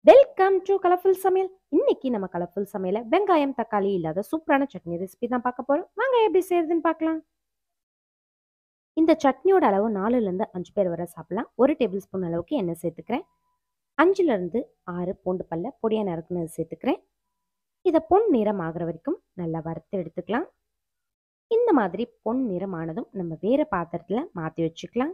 welcome to colourful சமையல் இன்னைக்கு நம்ம கலர்ஃபுல் சமையல வெங்காயம் தக்காளி இல்லாத சூப்பரான சட்னி ரெசிபி தான் பார்க்க போறோம் வாங்க எப்படி செய்யறதுன்னு பார்க்கலாம் இந்த சட்னியோட அளவு நாலுல இருந்து அஞ்சு பேர் வரை சாப்பிடலாம் ஒரு டேபிள் ஸ்பூன் அளவுக்கு எண்ணெய் சேர்த்துக்கிறேன் அஞ்சுல இருந்து ஆறு பூண்டு பல்ல பொடியா நறுக்குனது சேர்த்துக்கிறேன் இதை பொன் நிறம் ஆகிற வரைக்கும் நல்லா வறுத்து எடுத்துக்கலாம் இந்த மாதிரி பொன் நிறம் ஆனதும் நம்ம வேற பாத்திரத்துல மாத்தி வச்சுக்கலாம்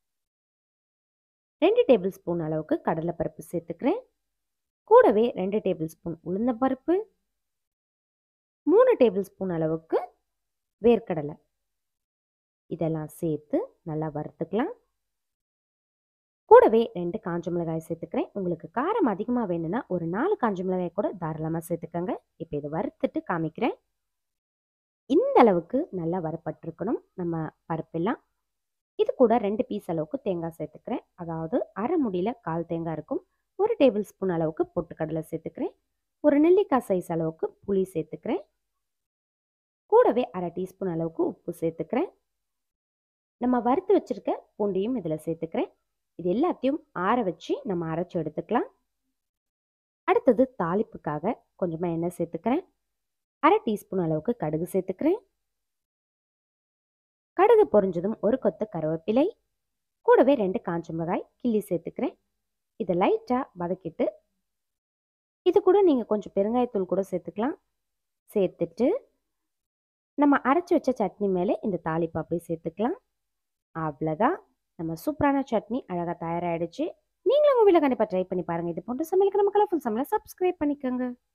ரெண்டு டேபிள் ஸ்பூன் அளவுக்கு கடலைப்பருப்பு சேர்த்துக்கிறேன் கூடவே ரெண்டு டேபிள் ஸ்பூன் உளுந்தம்பருப்பு மூணு டேபிள் ஸ்பூன் அளவுக்கு வேர்க்கடலை இதெல்லாம் சேர்த்து நல்லா வறுத்துக்கலாம் கூடவே ரெண்டு காஞ்ச மிளகாய் சேர்த்துக்கிறேன் உங்களுக்கு காரம் அதிகமாக வேணும்னா ஒரு நாலு காஞ்ச மிளகாய் கூட தாராளமாக சேர்த்துக்கோங்க இப்போ இதை வறுத்துட்டு காமிக்கிறேன் இந்த அளவுக்கு நல்லா வறுப்பட்டிருக்கணும் நம்ம பருப்பெல்லாம் இது கூட ரெண்டு பீஸ் அளவுக்கு தேங்காய் சேர்த்துக்கிறேன் அதாவது அரை முடியில் கால் தேங்காய் இருக்கும் ஒரு டேபிள் ஸ்பூன் அளவுக்கு பொட்டுக்கடலை சேர்த்துக்கிறேன் ஒரு நெல்லிக்காய் சைஸ் அளவுக்கு புளி சேர்த்துக்கிறேன் கூடவே அரை டீஸ்பூன் அளவுக்கு உப்பு சேர்த்துக்கிறேன் நம்ம வறுத்து வச்சிருக்க பூண்டையும் இதில் சேர்த்துக்கிறேன் இது எல்லாத்தையும் ஆற வச்சு நம்ம அரைச்சி எடுத்துக்கலாம் அடுத்தது தாளிப்புக்காக கொஞ்சமாக எண்ணெய் சேர்த்துக்கிறேன் அரை டீஸ்பூன் அளவுக்கு கடுகு சேர்த்துக்கிறேன் கடுகு பொரிஞ்சதும் ஒரு கொத்து கருவேப்பிலை கூடவே ரெண்டு காஞ்ச மிளகாய் கிள்ளி சேர்த்துக்கிறேன் இதை லைட்டாக வதக்கிட்டு இது கூட நீங்கள் கொஞ்சம் பெருங்காயத்தூள் கூட சேர்த்துக்கலாம் சேர்த்துட்டு நம்ம அரைச்சி வச்ச சட்னி மேலே இந்த தாளிப்பு அப்படியே சேர்த்துக்கலாம் அவ்வளோதான் நம்ம சூப்பரான சட்னி அழகாக தயாராகிடுச்சு நீங்களும் உங்கள் வீட்டில் கண்டிப்பாக ட்ரை பண்ணி பாருங்கள் இது போன்ற சமையலுக்கு நம்ம கலர்ஃபுல் சமையலை சப்ஸ்கிரைப் பண்ணிக்கோங்க